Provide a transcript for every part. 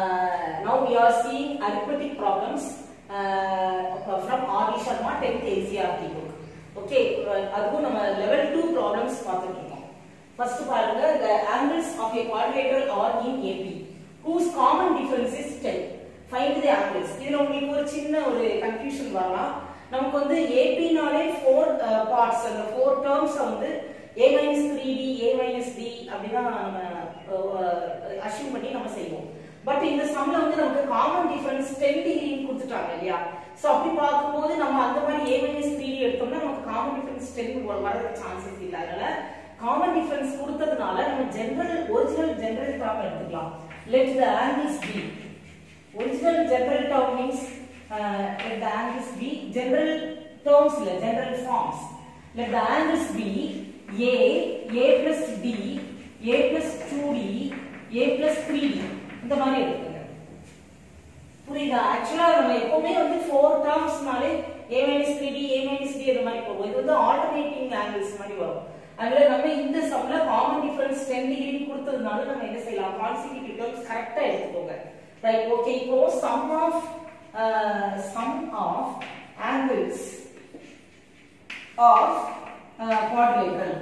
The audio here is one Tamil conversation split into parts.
now we are seeing arithmetic problems uh, from R.D. Sharma 10th NCERT book. Okay, uh, அதுவும் நம்ம level 2 problems பார்த்துட்டு இருக்கோம். First பாருங்க the angles of a quadrilateral are in AP whose common difference is 10. Find the angles. இதுல உங்களுக்கு ஒரு சின்ன ஒரு confusion வரலாம். நமக்கு வந்து AP நாலே 4 parts அந்த 4 terms வந்து a minus 3d a minus d அப்படிதான் நம்ம அஷ்யூம் பண்ணி நம்ம செய்வோம் பட் இந்த சம்ல வந்து நமக்கு காமன் டிஃபரன்ஸ் 10 டிகிரி கொடுத்துட்டாங்க இல்லையா சோ அப்படி பார்க்கும்போது நம்ம அந்த மாதிரி a minus 3d எடுத்தோம்னா நமக்கு காமன் டிஃபரன்ஸ் 10 வரதுக்கு சான்சஸ் இல்ல அதனால காமன் டிஃபரன்ஸ் கொடுத்ததுனால நம்ம ஜெனரல் ஒரிஜினல் ஜெனரல் டேர்ம் எடுத்துக்கலாம் let the angles be original general term means let the angles be general terms இல்ல general forms let the angles be a a plus d a plus 2d a plus 3d இந்த மாதிரி எடுத்துங்க புரியுதா ஆக்சுவலா நம்ம எப்பவுமே வந்து ஃபோர் டேர்ம்ஸ்னாலே a minus 3d a minus d இந்த மாதிரி போகும் இது வந்து ஆல்டர்னேட்டிங் ஆங்கிள்ஸ் மாதிரி வரும் அதனால நம்ம இந்த சம்ல காமன் டிஃபரன்ஸ் 10 டிகிரி கொடுத்ததுனால நம்ம என்ன செய்யலாம் கான்சிக்யூட்டிவ் டேர்ம்ஸ் கரெக்ட்டா எடுத்துக்கோங்க ரைட் ஓகே இப்போ sum of sum of angles of quadrilateral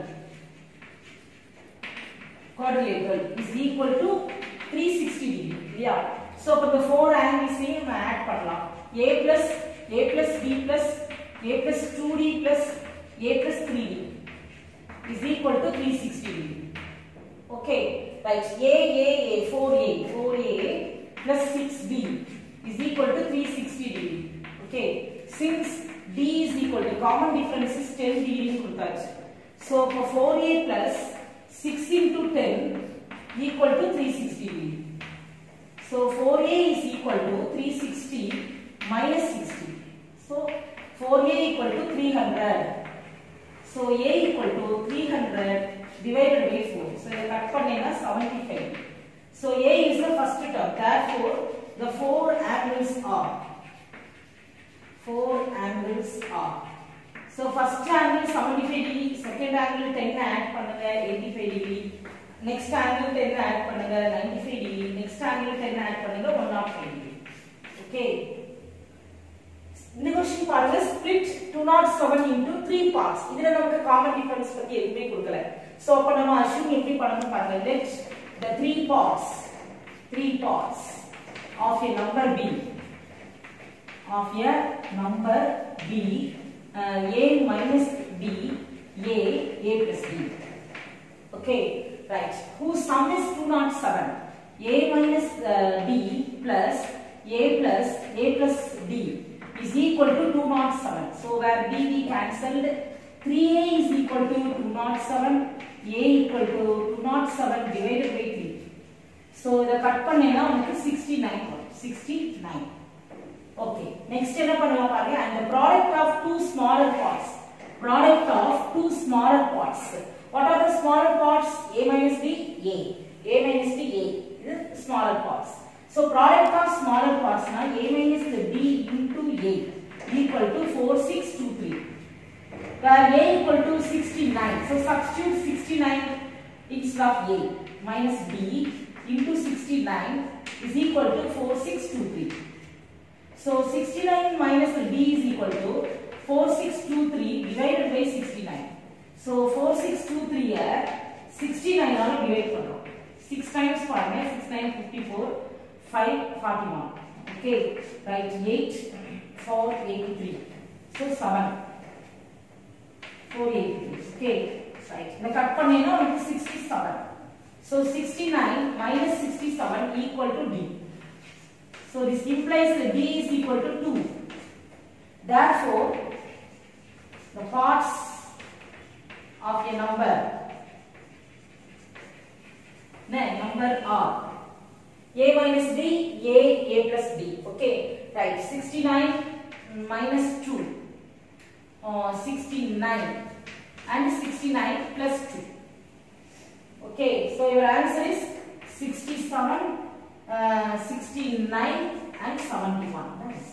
quadrilateral is equal to 360 degree இல்லையா சோ அப்ப இந்த four angles நம்ம ஆட் பண்ணலாம் a plus a plus b plus a plus 2d plus a plus 3d is equal to 360 degree okay right a a a 4a 4a plus 6b is equal to 360 degree okay since d is equal to common difference is 10 degree கொடுத்தாச்சு so for 4a plus 6 into 10 equal to 360 degree so 4a is equal to 360 minus 60 so 4a equal to 300 so a equal to 300 divided by 4 so இதை கட் பண்ணேன்னா 75 so a is the first term therefore the four angles are four angles are. So first angle 75 degree, second angle 10 add பண்ணுங்க 85 degree, next angle 10 add பண்ணுங்க 95 degree, next angle 10 add பண்ணுங்க 105 degree. Okay. இந்த கொஸ்டின் பாருங்க split 207 into 3 parts. இதுல நமக்கு common difference பத்தி எதுவுமே கொடுக்கல. So அப்ப நம்ம assume எப்படி பண்ணணும் பாருங்க. Let the three parts, three parts of a number b of a number b uh, a minus b a a plus b okay right whose sum is 207 a minus uh, b plus a plus a plus d is equal to 207 so where b we cancelled 3a is equal to 207 a equal to 207 divided by 3 so இத கட் பண்ணேனா உங்களுக்கு 69 வரும் 69 Okay. Next என்ன பண்ணலாம் பாருங்க and the product of two smaller parts. Product of two smaller parts. What are the smaller parts? A minus B, A. A minus B, A. இது smaller parts. So product of smaller parts na A minus B into A equal to 4623. Where A equal to 69. So substitute 69 instead of A minus B into 69 is equal to 4623. So 69 minus b is equal to 4623 divided by 69. So 4623 here 69 ஆல divide பண்றோம் 6 times பாருங்க 6 9 54 5 41 okay right 8 4 83 so 7 483 okay right இத கட் பண்ணேனா உங்களுக்கு 67 so 69 minus 67 equal to d So this implies that D is equal to 2. Therefore, the parts of a number, no, number are A minus B, A, A plus B. Okay, right. 69 minus 2, uh, 69 and 69 plus 2. Okay, so your answer is 67 uh, 69 and 71. That's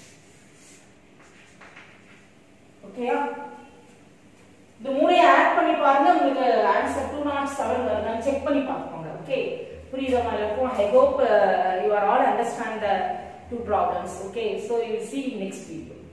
okay. இந்த மூணையும் ஆட் பண்ணி பாருங்க உங்களுக்கு ஆன்சர் டூ நாட் செவன் வருதான்னு செக் பண்ணி பார்த்துக்கோங்க ஓகே புரியுதா எல்லாருக்கும் I hope you are all understand the two problems okay so you see next video